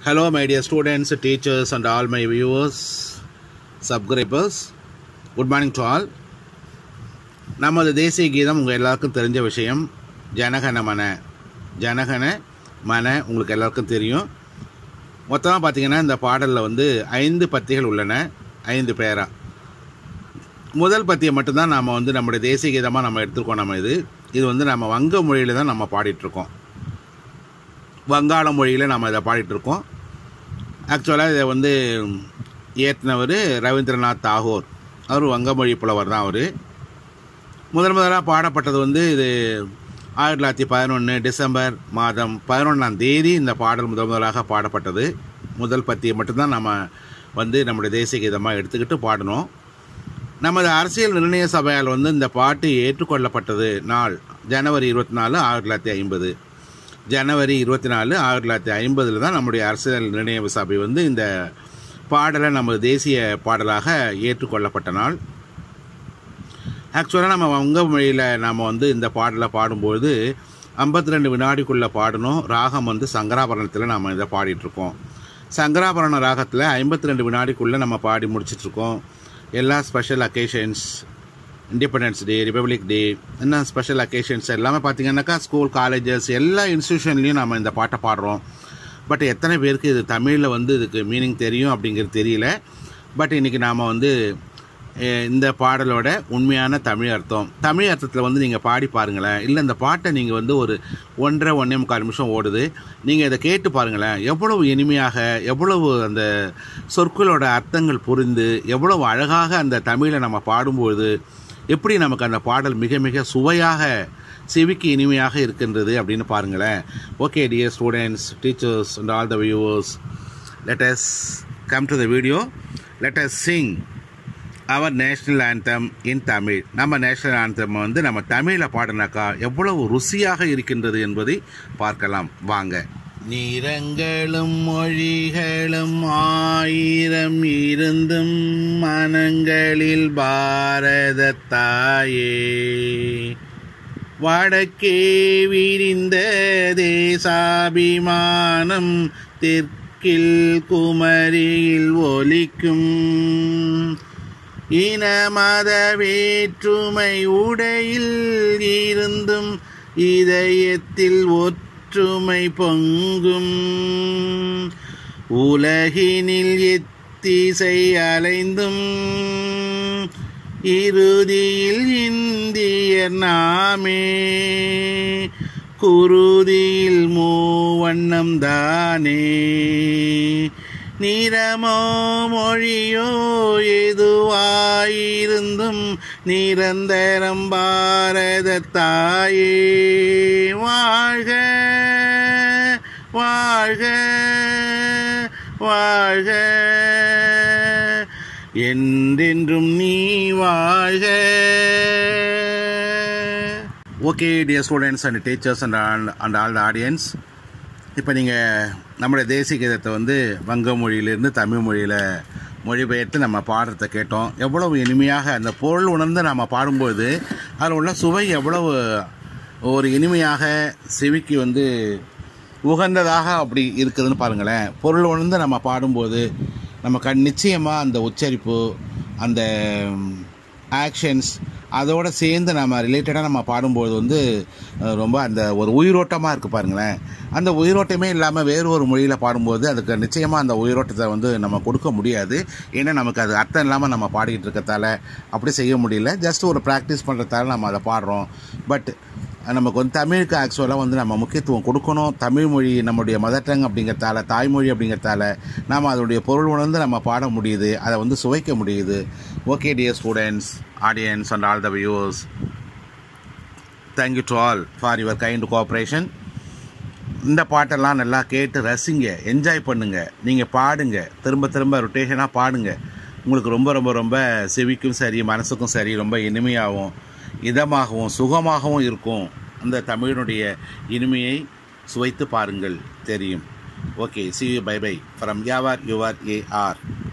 Hello, my dear students, teachers, and all my viewers, subscribers. Good morning to all. நமது தேசிய கீதம் உங்கள் எல்லாருக்கும் தெரிஞ்ச விஷயம் ஜனகன மன ஜனகன மன உங்களுக்கு எல்லாருக்கும் தெரியும் மொத்தமாக பார்த்தீங்கன்னா இந்த பாடலில் வந்து ஐந்து பத்திகள் உள்ளன ஐந்து பேரா முதல் பத்தியை மட்டும்தான் நாம் வந்து நம்முடைய தேசிய கீதமாக நம்ம எடுத்துருக்கோம் நம்ம இது இது வந்து நம்ம வங்க மொழியில் தான் நம்ம பாடிட்டுருக்கோம் வங்காள மொழியில் நம்ம இதை பாடிட்டுருக்கோம் ஆக்சுவலாக இதை வந்து இயற்றினவர் ரவீந்திரநாத் தாகூர் அவர் வங்க மொழி புலவர் தான் அவர் முதல் முதலாக பாடப்பட்டது வந்து இது ஆயிரத்தி தொள்ளாயிரத்தி பதினொன்று டிசம்பர் மாதம் பதினொன்றாம் தேதி இந்த பாடல் முதல் முதலாக பாடப்பட்டது முதல் பத்தியை மட்டும்தான் நம்ம வந்து நம்முடைய தேசிய கீதமாக எடுத்துக்கிட்டு பாடணும் நமது அரசியல் நிர்ணய சபையால் வந்து இந்த பாட்டு ஏற்றுக்கொள்ளப்பட்டது நாள் ஜனவரி இருபத்தி நாலு ஆயிரத்தி தொள்ளாயிரத்தி ஐம்பது ஜனவரி இருபத்தி நாலு ஆயிரத்தி தொள்ளாயிரத்தி ஐம்பதில் தான் நம்முடைய அரசியல் நிர்ணய சபை வந்து இந்த பாடலை நமது தேசிய பாடலாக ஏற்றுக்கொள்ளப்பட்ட நாள் ஆக்சுவலாக நம்ம வங்க மொழியில் நாம் வந்து இந்த பாடலை பாடும்போது ஐம்பத்தி ரெண்டு வினாடிக்குள்ளே பாடணும் ராகம் வந்து சங்கராபரணத்தில் நம்ம இதை பாடிட்டுருக்கோம் சங்கராபரண ராகத்தில் ஐம்பத்தி ரெண்டு வினாடிக்குள்ளே நம்ம பாடி முடிச்சிட்ருக்கோம் எல்லா special occasions Independence Day Republic Day இன்னும் ஸ்பெஷல் அக்கேஷன்ஸ் எல்லாமே பார்த்தீங்கன்னாக்கா ஸ்கூல் காலேஜஸ் எல்லா இன்ஸ்டியூஷன்லேயும் நம்ம இந்த பாட்டை பாடுறோம் பட் எத்தனை பேருக்கு இது தமிழில் வந்து இதுக்கு மீனிங் தெரியும் அப்படிங்கிறது தெரியல பட் இன்றைக்கி நாம் வந்து அஹ், இந்த பாடலோட உண்மையான தமிழ் அர்த்தம் தமிழ் அர்த்தத்தில் வந்து நீங்கள் பாடி பாருங்களேன் இல்லை இந்த பாட்டை நீங்கள் வந்து ஒரு ஒன்றரை ஒன்றே முக்கால் நிமிஷம் ஓடுது நீங்கள் இதை கேட்டு பாருங்களேன் எவ்வளவு இனிமையாக எவ்வளவு அந்த சொற்களோட அர்த்தங்கள் புரிந்து எவ்வளவு அழகாக அந்த தமிழை நம்ம பாடும்பொழுது எப்படி நமக்கு அந்த பாடல் மிக மிக சுவையாக செவிக்கு இனிமையாக இருக்கின்றது அப்படின்னு பாருங்களேன் okay dear students teachers and all the viewers let us come to the video let us sing our national anthem in Tamil நம்ம நேஷ்னல் ஆந்தம் வந்து நம்ம தமிழில் பாடினாக்கா எவ்வளவு ருசியாக இருக்கின்றது என்பதை பார்க்கலாம் வாங்க நிறங்களும் மொழிகளும் ஆயிரம் இருந்தும் மனங்களில் பாரத தாயே வடக்கே விரிந்த தேசாபிமானம் தெற்கில் குமரியில் ஒலிக்கும் இன மத வேற்றுமை உடையில் இருந்தும் இதயத்தில் ஒற்றுமை பொங்கும் உலகினில் எத்திசை அலைந்தும் இறுதியில் இந்தியர் நாமே குருதியில் மூவண்ணம் தானே நிறமோ மொழியோ எதுவாயிருந்தும் நிரந்தரம் பாரத தாயே வாழ்க வாழ்க வாழ்க என்றென்றும் நீ வாழ்க okay dear students and teachers and and all the audience இப்போ நீங்கள் நம்முடைய தேசிய கீதத்தை வந்து வங்க மொழியிலிருந்து தமிழ் மொழியில் மொழிபெயர்த்து நம்ம பாடுறத கேட்டோம் எவ்வளவு இனிமையாக அந்த பொருள் உணர்ந்து நம்ம பாடும்போது அதில் உள்ள சுவை எவ்வளவு ஒரு இனிமையாக செவிக்கு வந்து உகந்ததாக அப்படி இருக்குதுன்னு பாருங்களேன் பொருள் உணர்ந்து நம்ம பாடும்போது நம்ம கண் நிச்சயமாக அந்த உச்சரிப்பு அந்த ஆக்ஷன்ஸ் அதோடு சேர்ந்து நம்ம ரிலேட்டடாக நம்ம பாடும்போது வந்து அஹ், ரொம்ப அந்த ஒரு உயிரோட்டமாக இருக்குது பாருங்களேன் அந்த உயிரோட்டமே இல்லாமல் வேறு ஒரு மொழியில் பாடும்போது அதுக்கு நிச்சயமாக அந்த உயிரோட்டத்தை வந்து நம்ம கொடுக்க முடியாது ஏன்னா நமக்கு அது அர்த்தம் இல்லாமல் நம்ம பாடிக்கிட்டு இருக்கத்தால அப்படி செய்ய முடியல ஜஸ்ட் ஒரு ப்ராக்டிஸ் பண்ணுறதால நம்ம அதை பாடுறோம் பட் நமக்கு வந்து தமிழுக்கு ஆக்சுவலாக வந்து நம்ம முக்கியத்துவம் கொடுக்கணும் தமிழ் மொழி நம்முடைய மதர் டங் அப்படிங்கிறதால தாய்மொழி அப்படிங்கிறதால நாம் அதனுடைய பொருள் உணர்ந்து நம்ம பாட முடியுது அதை வந்து சுவைக்க முடியுது okay dear students audience and all the viewers thank you to all for your kind cooperation இந்த பாட்டெல்லாம் நல்லா கேட்டு ரசிங்க என்ஜாய் பண்ணுங்க நீங்கள் பாடுங்க திரும்ப திரும்ப ரொட்டேஷனாக பாடுங்க உங்களுக்கு ரொம்ப ரொம்ப ரொம்ப செவிக்கும் சரி மனசுக்கும் சரி ரொம்ப இனிமையாகவும் இதமாகவும் சுகமாகவும் இருக்கும் அந்த தமிழினுடைய இனிமையை சுவைத்து பாருங்கள் தெரியும் okay see you bye bye from யாவார் யுவர் ஏஆர்